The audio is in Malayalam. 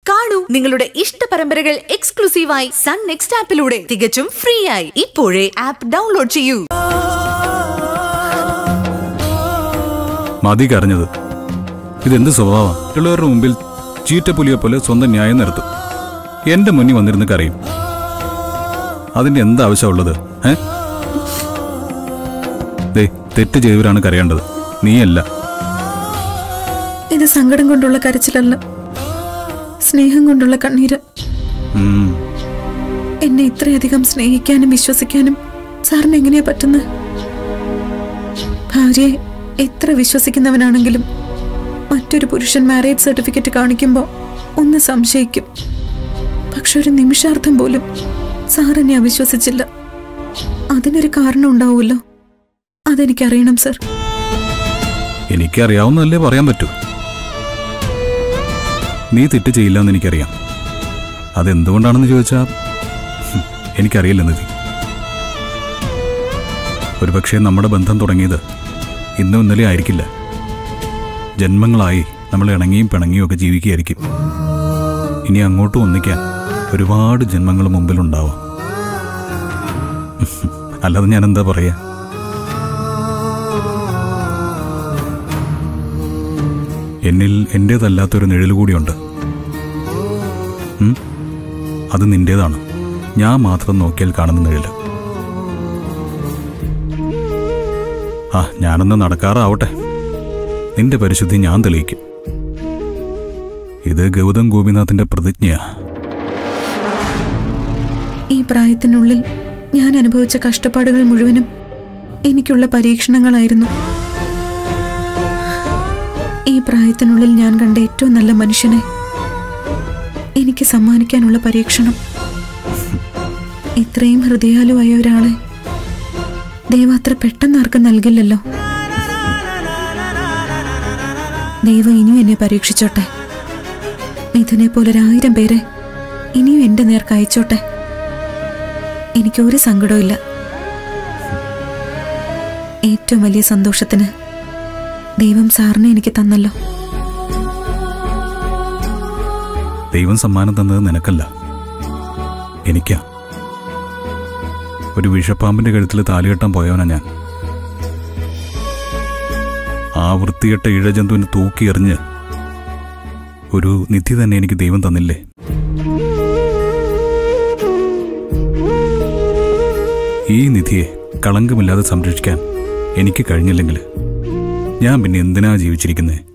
കാണൂ നിങ്ങളുടെ ഇഷ്ട പരമ്പരകൾ എക്സ്ക്ലൂസീവായി സൺ നെക്സ്റ്റ് ആപ്പിലൂടെ തികച്ചും ഫ്രീ ആയി ഇപ്പോഴേ ആപ്പ് ഡൗൺലോഡ് ചെയ്യൂ മതി കരഞ്ഞത് ഇതെന്ത് സ്വഭാവം മറ്റുള്ളവരുടെ മുമ്പിൽ ചീറ്റപ്പുലിയെ പോലെ സ്വന്തം ന്യായം നിർത്തും എന്റെ മുന്നിൽ വന്നിരുന്ന് കരയും അതിന്റെ എന്താ ആവശ്യമുള്ളത് ഏ ദേ തെറ്റ് ചെയ്തവരാണ് കരയേണ്ടത് നീയല്ല ഇത് സങ്കടം കൊണ്ടുള്ള കരച്ചിലല്ല സ്നേഹം കൊണ്ടുള്ള കണ്ണീര് ഉം, എന്നെ ഇത്രയധികം സ്നേഹിക്കാനും വിശ്വസിക്കാനും സാറിന് എങ്ങനെയാ പറ്റുന്നത് ഭാര്യയെ എത്ര വിശ്വസിക്കുന്നവനാണെങ്കിലും മറ്റൊരു പുരുഷൻ മാരേജ് സർട്ടിഫിക്കറ്റ് കാണിക്കുമ്പോൾ ഒന്ന് സംശയിക്കും പക്ഷെ ഒരു നിമിഷാർത്ഥം പോലും സാർ എന്നെ അവിശ്വസിച്ചില്ല അതിനൊരു കാരണം ഉണ്ടാവുമല്ലോ അതെനിക്കറിയണം സർ എനിക്കറിയാവുന്നതല്ലേ പറയാൻ പറ്റൂ നീ തെറ്റ് ചെയ്യില്ലെന്ന് എനിക്കറിയാം അതെന്തുകൊണ്ടാണെന്ന് ചോദിച്ചാ ഹും, എനിക്കറിയില്ല നിധി ഒരുപക്ഷെ നമ്മുടെ ബന്ധം തുടങ്ങിയത് ഇന്നും ഇന്നലെ ആയിരിക്കില്ല ജന്മങ്ങളായി നമ്മൾ ഇണങ്ങിയും പിണങ്ങിയും ഒക്കെ ജീവിക്കുകയായിരിക്കും ഇനി അങ്ങോട്ടും ഒന്നിക്കാൻ ഒരുപാട് ജന്മങ്ങൾ മുമ്പിലുണ്ടാവാം അല്ലാതെ ഞാൻ എന്താ പറയാ എന്നിൽ എന്റേതല്ലാത്തൊരു നിഴൽ കൂടിയുണ്ട് ഉം? അത് നിന്റേതാണ് ഞാൻ മാത്രം നോക്കിയാൽ കാണുന്ന നിഴല് ആ ഞാനൊന്ന് നടക്കാറാവട്ടെ നിന്റെ പരിശുദ്ധി ഞാൻ തെളിയിക്കും ഇത് ഗൗതം ഗോപിനാഥിന്റെ പ്രതിജ്ഞയാ ഈ പ്രായത്തിനുള്ളിൽ ഞാൻ അനുഭവിച്ച കഷ്ടപ്പാടുകൾ മുഴുവനും എനിക്കുള്ള പരീക്ഷണങ്ങളായിരുന്നു ഈ പ്രായത്തിനുള്ളിൽ ഞാൻ കണ്ട ഏറ്റവും നല്ല മനുഷ്യനെ എനിക്ക് സമ്മാനിക്കാനുള്ള പരീക്ഷണം ഇത്രയും ഹൃദയാലുവായ ഒരാളെ ദൈവം അത്ര പെട്ടെന്ന് ആർക്കും നൽകില്ലല്ലോ ദൈവം ഇനിയും എന്നെ പരീക്ഷിച്ചോട്ടെ മിഥുനെ പോലൊരായിരം പേരെ ഇനിയും എന്റെ നേർക്ക് അയച്ചോട്ടെ എനിക്ക് ഒരു സങ്കടവും ഇല്ല ഏറ്റവും വലിയ സന്തോഷത്തിന് ദൈവം സാറിനെ എനിക്ക് തന്നല്ലോ ദൈവം സമ്മാനം തന്നത് നിനക്കല്ല എനിക്കാ ഒരു വിഷപ്പാമ്പിന്റെ കഴുത്തിൽ താലികെട്ടാൻ പോയവനാ ഞാൻ ആ വൃത്തികെട്ട ഇഴജന്തുവിനെ തൂക്കി എറിഞ്ഞ് ഒരു നിധി തന്നെ എനിക്ക് ദൈവം തന്നില്ലേ ഈ നിധിയെ കളങ്കമില്ലാതെ സംരക്ഷിക്കാൻ എനിക്ക് കഴിഞ്ഞില്ലെങ്കിൽ ഞാൻ പിന്നെ എന്തിനാ ജീവിച്ചിരിക്കുന്നത്